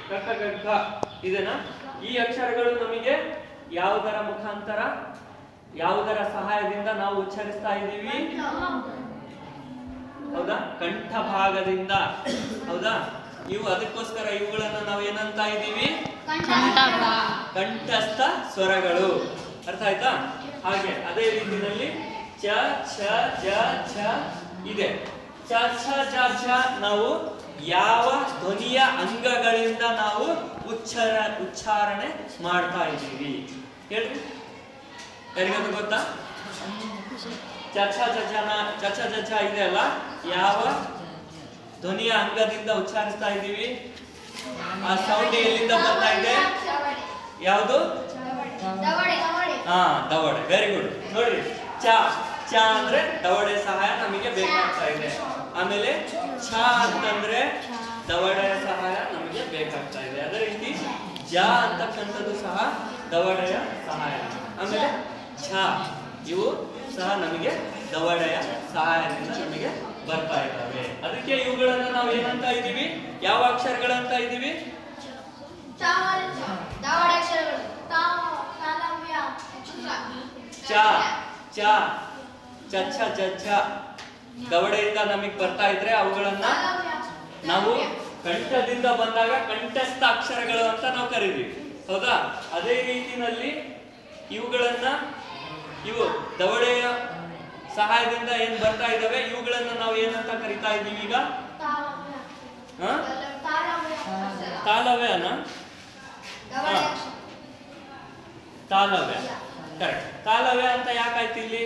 ಕ ಕ ಗ ಘ ಇದನ್ನ ಈ ಅಕ್ಷರಗಳು ನಮಗೆ ಯಾವುದರ ಮುಖಾಂತರ ಯಾವುದರ ಸಹಾಯದಿಂದ ನಾವು ಉಚ್ಚರಿಸ್ತಾ ಇದ್ದೀವಿ ಹೌದಾ ಕಂಠ ಭಾಗದಿಂದ ಹೌದಾ ಇವು ಅದಕ್ಕೋಸ್ಕರ ಇವುಗಳನ್ನ ನಾವು ಏನಂತ ಇದ್ದೀವಿ ಕಂಠಸ್ಥ ಸ್ವರಗಳು ಅರ್ಥ ಆಯ್ತಾ ಹಾಗೆ ಅದೇ ರೀತಿಯಲ್ಲಿ ಚ ಛ ಜ ಛ ಇದೆ ಚ ಛ ಜ ಛ ನಾವು ಯಾವ ಧ್ವನಿಯ ಅಂಗಗಳಿಂದ ನಾವು ಉಚ್ಚಾರ ಉಚ್ಚಾರಣೆ ಮಾಡ್ತಾ ಇದ್ದೀವಿ ಹೇಳ್ರಿ ಯಾರಿಗಾದ್ರೂ ಗೊತ್ತಾ ಚಚ ಚಚನ ಚಚ ಚಚ ಇದೆ ಅಲ್ಲ ಯಾವ ಧ್ವನಿಯ ಅಂಗದಿಂದ ಉಚ್ಚಾರಿಸ್ತಾ ಇದ್ದೀವಿ ಆ ಸೌಂಡ್ ಎಲ್ಲಿಂದ ಬರ್ತಾ ಇದೆ ಯಾವುದು ಹಾ ದವಡೆ ವೆರಿ ಗುಡ್ ನೋಡ್ರಿ ಚ ಚ ಅಂದ್ರೆ ದವಡೆ ಸಹಾಯ ನಮಗೆ ಬೇಕಾಗ್ತಾ ಇದೆ ಆಮೇಲೆ ಛ ಅಂತಂದ್ರೆ ದವಡೆಯ ಸಹಾಯ ನಮಗೆ ಬೇಕಾಗ್ತಾ ಇದೆ ಅದೇ ರೀತಿ ಜ ಅಂತಕ್ಕಂಥದ್ದು ಸಹ ದವಡೆಯ ಸಹಾಯ ಆಮೇಲೆ ಛ ಇವು ಸಹ ನಮಗೆ ದವಡೆಯ ಸಹಾಯದಿಂದ ನಮಗೆ ಬರ್ತಾ ಇದ್ದಾವೆ ಅದಕ್ಕೆ ಇವುಗಳನ್ನ ನಾವು ಏನಂತ ಇದ್ದೀವಿ ಯಾವ ಅಕ್ಷರಗಳಂತ ಇದ್ದೀವಿ ಚ ಚ ಚ ಛ ಚ ಛ ದವಡೆಯಿಂದ ನಮಗೆ ಬರ್ತಾ ಇದ್ರೆ ಅವುಗಳನ್ನ ನಾವು ಕಂಠದಿಂದ ಬಂದಾಗ ಕಂಠಸ್ಥ ಅಕ್ಷರಗಳು ಅಂತ ನಾವು ಕರಿತೀವಿ ಹೌದಾ ಅದೇ ರೀತಿನಲ್ಲಿ ಇವುಗಳನ್ನ ಇವು ದವಡೆಯ ಸಹಾಯದಿಂದ ಏನ್ ಬರ್ತಾ ಇದಾವೆ ಇವುಗಳನ್ನ ನಾವು ಏನಂತ ಕರಿತಾ ಇದ್ದೀವಿ ಈಗ ಹ? ತಾಲವ್ಯನ ತಾಲವ್ಯ ಕರೆಕ್ಟ್ ತಾಲವ್ಯ ಅಂತ ಯಾಕಾಯ್ತು ಇಲ್ಲಿ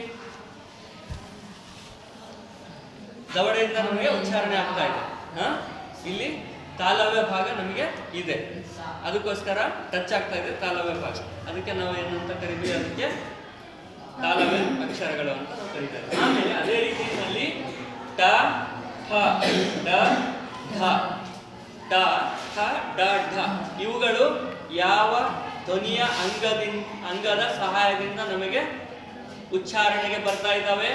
ದವಡೆಯಿಂದ ನಮಗೆ ಉಚ್ಚಾರಣೆ ಆಗ್ತಾ ಇದೆ ಹ? ಇಲ್ಲಿ ತಾಲವ್ಯ ಭಾಗ ನಮಗೆ ಇದೆ ಅದಕ್ಕೋಸ್ಕರ ಟಚ್ ಆಗ್ತಾ ಇದೆ ತಾಲವ್ಯ ಭಾಗ ಅದಕ್ಕೆ ನಾವು ಏನಂತ ಕರಿತೀವಿ ಅದಕ್ಕೆ ತಾಲವ್ಯ ಅಕ್ಷರಗಳು ಅಂತ ನಾವು ಕರಿತೇವೆ ಆಮೇಲೆ ಅದೇ ರೀತಿಯಲ್ಲಿ ಟ ಠ ಡ ಢ ಟ ಠ ಡ ಢ ಇವುಗಳು ಯಾವ ಧ್ವನಿಯ ಅಂಗದಿಂದ ಅಂಗದ ಸಹಾಯದಿಂದ ನಮಗೆ ಉಚ್ಚಾರಣೆಗೆ ಬರ್ತಾ ಇದ್ದಾವೆ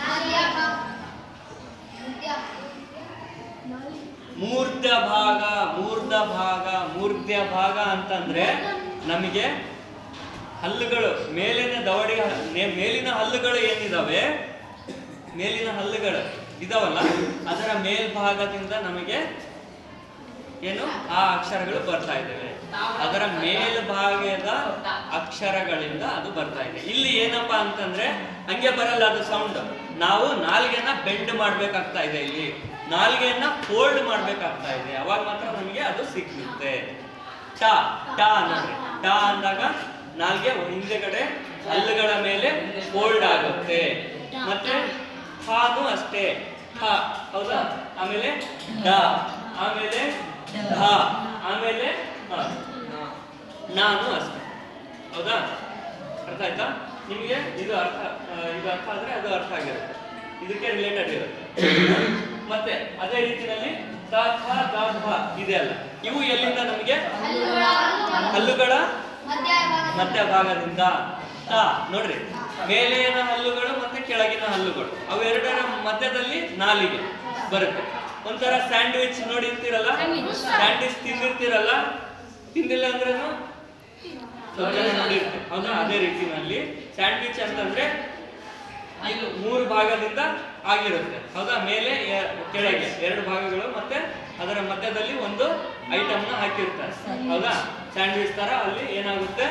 ಮೂರ್ಧ ಭಾಗ ಮೂರ್ಧ ಭಾಗ ಮೂರ್ಧ್ಯ ಭಾಗ ಅಂತಂದ್ರೆ ನಮಗೆ ಹಲ್ಲುಗಳು ಮೇಲಿನ ದವಡಿ ನೆ- ಮೇಲಿನ ಹಲ್ಲುಗಳು ಏನಿದಾವೆ ಮೇಲಿನ ಹಲ್ಲುಗಳು ಇದಾವಲ್ಲ ಅದರ ಮೇಲ್ಭಾಗದಿಂದ ನಮಗೆ ಏನು ಆ ಅಕ್ಷರಗಳು ಬರ್ತಾ ಇದ್ದಾವೆ ಅದರ ಮೇಲ್ಭಾಗದ ಅಕ್ಷರಗಳಿಂದ ಅದು ಬರ್ತಾ ಇದೆ ಇಲ್ಲಿ ಏನಪ್ಪಾ ಅಂತಂದ್ರೆ ಹಂಗೆ ಬರಲ್ಲ ಅದು ಸೌಂಡ್ ನಾವು ನಾಲ್ಗೆನ ಬೆಂಡ್ ಮಾಡ್ಬೇಕಾಗ್ತಾ ಇದೆ ಇಲ್ಲಿ ನಾಲ್ಗೆಯನ್ನ ಫೋಲ್ಡ್ ಮಾಡ್ಬೇಕಾಗ್ತಾ ಇದೆ ಅವಾಗ ಮಾತ್ರ ನಮಗೆ ಅದು ಸಿಕ್ಕುತ್ತೆ ಟ ಟ ನೋಡ್ರಿ ಟ ಅಂದಾಗ ನಾಲ್ಗೆ ಹಿಂದೆಗಡೆ ಹಲ್ಲುಗಳ ಮೇಲೆ ಫೋಲ್ಡ್ ಆಗುತ್ತೆ ಮತ್ತೆ ಹಾನು ಅಷ್ಟೇ ಹ ಹೌದಾ ಆಮೇಲೆ ಡ ಆಮೇಲೆ ಧ ಆಮೇಲೆ ಹ. ನಾನು ಅಷ್ಟೇ ಹೌದಾ ಅರ್ಥ ಆಯ್ತಾ ನಿಮಗೆ ಇದು ಅರ್ಥ ಆ, ಇದು ಅರ್ಥ ಆದ್ರೆ ಅದು ಅರ್ಥ ಆಗಿರುತ್ತೆ ಇದಕ್ಕೆ ರಿಲೇಟೆಡ್ ಇರುತ್ತೆ ಮತ್ತೆ ಅದೇ ರೀತಿಯಲ್ಲಿ ತ ಥ ದ ಧ ಇದೆ ಅಲ್ಲ ಇವು ಎಲ್ಲಿಂದ ನಮಗೆ ಹಲ್ಲುಗಳ ಮಧ್ಯಭಾಗದಿಂದ ತ ನೋಡ್ರಿ ಮೇಲಿನ ಹಲ್ಲುಗಳು ಮತ್ತೆ ಕೆಳಗಿನ ಹಲ್ಲುಗಳು ಅವೆರಡರ ಮಧ್ಯದಲ್ಲಿ ನಾಲಿಗೆ ಬರುತ್ತೆ ಒಂಥರ ಸ್ಯಾಂಡ್ವಿಚ್ ನೋಡಿರ್ತೀರಲ್ಲ ಸ್ಯಾಂಡ್ವಿಚ್ ತಿಂದಿರ್ತೀರಲ್ಲ ತಿಂದಿಲ್ಲ ಅಂದ್ರೇನು ಸ್ವಲ್ಪ ಜನ ನೋಡಿರ್ತೀವಿ ಹೌದಾ ಅದೇ ರೀತಿನಲ್ಲಿ ಸ್ಯಾಂಡ್ವಿಚ್ ಅಂತಂದ್ರೆ ಇದು ಮೂರು ಭಾಗದಿಂದ ಆಗಿರುತ್ತೆ ಹೌದಾ ಮೇಲೆ ಎ- ಕೆಳಗೆ ಎರಡು ಭಾಗಗಳು ಮತ್ತೆ ಅದರ ಮಧ್ಯದಲ್ಲಿ ಒಂದು ಐಟಮ್ ನ ಹಾಕಿರ್ತಾರೆ ಹೌದಾ ಸ್ಯಾಂಡ್ವಿಚ್ ತರ ಅಲ್ಲಿ ಏನಾಗುತ್ತೆ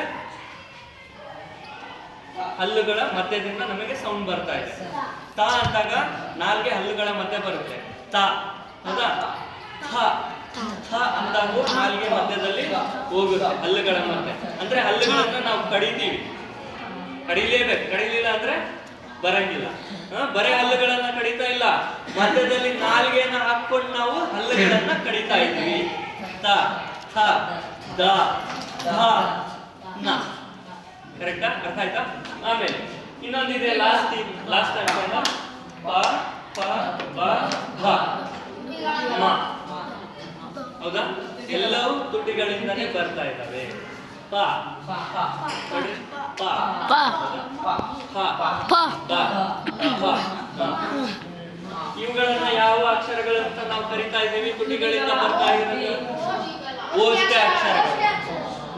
ಹಲ್ಲುಗಳ ಮಧ್ಯದಿಂದ ನಮಗೆ ಸೌಂಡ್ ಬರ್ತಾ ಇದೆ ತ ಅಂದಾಗ ನಾಲ್ಗೆ ಹಲ್ಲುಗಳ ಮಧ್ಯೆ ಬರುತ್ತೆ ತ ಹೌದಾ ಥ ಥ ಅಂದಾಗೂ ನಾಲ್ಗೆ ಮಧ್ಯದಲ್ಲಿ ಹೋಗುತ್ತೆ ಹಲ್ಲುಗಳ ಮಧ್ಯೆ ಅಂದ್ರೆ ಹಲ್ಲುಗಳನ್ನ ನಾವು ಕಡಿತೀವಿ ಕಡಿಲೇಬೇಕು ಕಡಿಲಿಲ್ಲ ಅಂದ್ರೆ ಬರಂಗಿಲ್ಲ ಹ? ಬರೇ ಹಲ್ಲುಗಳನ್ನ ಕಡಿತಾ ಇಲ್ಲ ಮಧ್ಯದಲ್ಲಿ ನಾಲ್ಗೆನ ಹಾಕೊಂಡು ನಾವು ಹಲ್ಲುಗಳನ್ನ ಕಡಿತಾ ಇದ್ದೀವಿ ತ ಥ ದ ಧ ನ ಕರೆಕ್ಟಾ ಅರ್ಥ ಆಯ್ತಾ ಆಮೇಲೆ ಇನ್ನೊಂದಿದೆ ಲಾಸ್ಟ್ ಲಾಸ್ಟ್ ಅಕ್ಷರ ಪ ಪ ಬ ಭ ಮ ಹೌದಾ ಎಲ್ಲವೂ ತುಟಿಗಳಿಂದನೇ ಬರ್ತಾ ಇದ್ದಾವೆ ಪ ನೋಡಿ, ಪ ಪ ಹೌದಾ? ಹ ಪ ದ, ಪ, ಮ. ಇವುಗಳನ್ನ ಯಾವ ಅಕ್ಷರಗಳು ಅಂತ ನಾವು ಕರಿತಾ ಇದ್ದೀವಿ ತುಟಿಗಳಿಂದ ಬರ್ತಾ ಇರೋದು ಓಷ್ಟೆ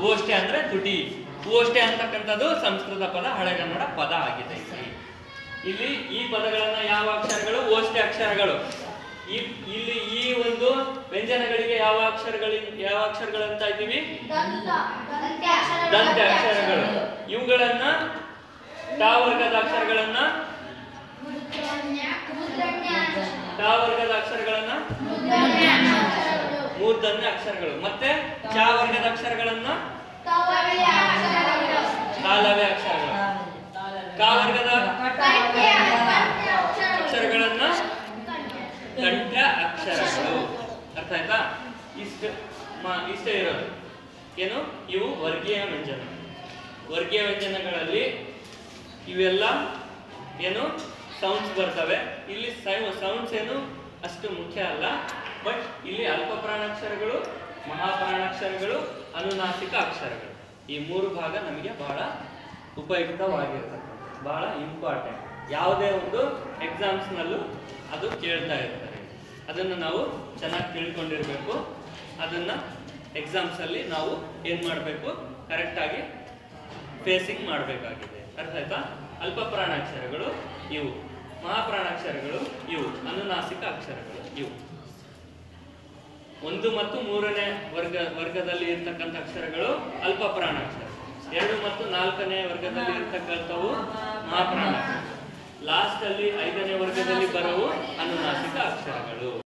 ಓಷ್ಟೆ ಅಂದ್ರೆ ತುಟಿ ಓಷ್ಟೆ ಅಂತಕ್ಕಂಥದ್ದು ಸಂಸ್ಕೃತ ಪದ ಹಳೆಗನ್ನಡ ಪದ ಆಗಿದೆ ಇಲ್ಲಿ ಇಲ್ಲಿ ಈ ಪದಗಳನ್ನ ಯಾವ ಅಕ್ಷರಗಳು ಓಷ್ಟೆ ಅಕ್ಷರಗಳು ಈ ಇಲ್ಲಿ ಈ ಒಂದು ವ್ಯಂಜನಗಳಿಗೆ ಯಾವ ಅಕ್ಷರಗಳು ಯಾವ ಅಕ್ಷರಗಳಂತ ಇದ್ದೀವಿ ದಂತ ಅಕ್ಷರಗಳು ಇವುಗಳನ್ನ ಟ ವರ್ಗದ ಅಕ್ಷರಗಳನ್ನ ಟ ವರ್ಗದ ಅಕ್ಷರಗಳನ್ನ ಮೂರ್ಧನ್ಯ ಅಕ್ಷರಗಳು ಮತ್ತೆ ಚ ವರ್ಗದ ಅಕ್ಷರಗಳನ್ನ ಕಾಲವ್ಯ ಅಕ್ಷರಗಳು ಕ ವರ್ಗದ ಅಕ್ಷರಗಳನ್ನ ಕಂಠ ಅಕ್ಷರಗಳು ಅರ್ಥ ಆಯ್ತಾ ಇಷ್ಟು ಮ- ಇಷ್ಟೇ ಇರೋದು ಏನು ಇವು ವರ್ಗೀಯ ವ್ಯಂಜನ ವರ್ಗೀಯ ವ್ಯಂಜನಗಳಲ್ಲಿ ಇವೆಲ್ಲ ಏನು ಸೌಂಡ್ಸ್ ಬರ್ತವೆ ಇಲ್ಲಿ ಸೌಂಡ್ಸ್ ಏನು ಅಷ್ಟು ಮುಖ್ಯ ಅಲ್ಲ ಬಟ್ ಇಲ್ಲಿ ಅಲ್ಪ ಪ್ರಾಣಾಕ್ಷರಗಳು ಮಹಾಪ್ರಾಣಾಕ್ಷರಗಳು ಅನುನಾಸಿಕ ಅಕ್ಷರಗಳು ಈ ಮೂರು ಭಾಗ ನಮಗೆ ಬಹಳ ಉಪಯುಕ್ತವಾಗಿರ್ತಕ್ಕಂಥ ಬಹಳ ಇಂಪಾರ್ಟೆಂಟ್ ಯಾವುದೇ ಒಂದು ಎಕ್ಸಾಮ್ಸ್ನಲ್ಲೂ ಅದು ಕೇಳ್ತಾ ಇರ್ತಾರೆ ಅದನ್ನು ನಾವು ಚೆನ್ನಾಗಿ ತಿಳ್ಕೊಂಡಿರ್ಬೇಕು ಅದನ್ನ ಎಕ್ಸಾಮ್ಸ್ ಅಲ್ಲಿ ನಾವು ಏನ್ ಮಾಡಬೇಕು ಕರೆಕ್ಟಾಗಿ ಫೇಸಿಂಗ್ ಮಾಡಬೇಕಾಗಿದೆ ಅರ್ಥ ಆಯ್ತಾ ಅಲ್ಪ ಪ್ರಾಣಾಕ್ಷರಗಳು ಇವು ಮಹಾಪ್ರಾಣಾಕ್ಷರಗಳು ಇವು ಅನುನಾಸಿಕ ಅಕ್ಷರಗಳು ಇವು ಒಂದು ಮತ್ತು ಮೂರನೇ ವರ್ಗ ವರ್ಗದಲ್ಲಿ ಇರ್ತಕ್ಕಂಥ ಅಕ್ಷರಗಳು ಅಲ್ಪ ಪ್ರಾಣಾಕ್ಷರ ಎರಡು ಮತ್ತು ನಾಲ್ಕನೇ ವರ್ಗದಲ್ಲಿ ಇರ್ತಕ್ಕಂಥವು ಮಹಾಪ್ರಾಣಾಕ್ಷರ ಲಾಸ್ಟ್ ಅಲ್ಲಿ ಐದನೇ ವರ್ಗದಲ್ಲಿ ಬರುವು ಅನುನಾಸಿಕ ಅಕ್ಷರಗಳು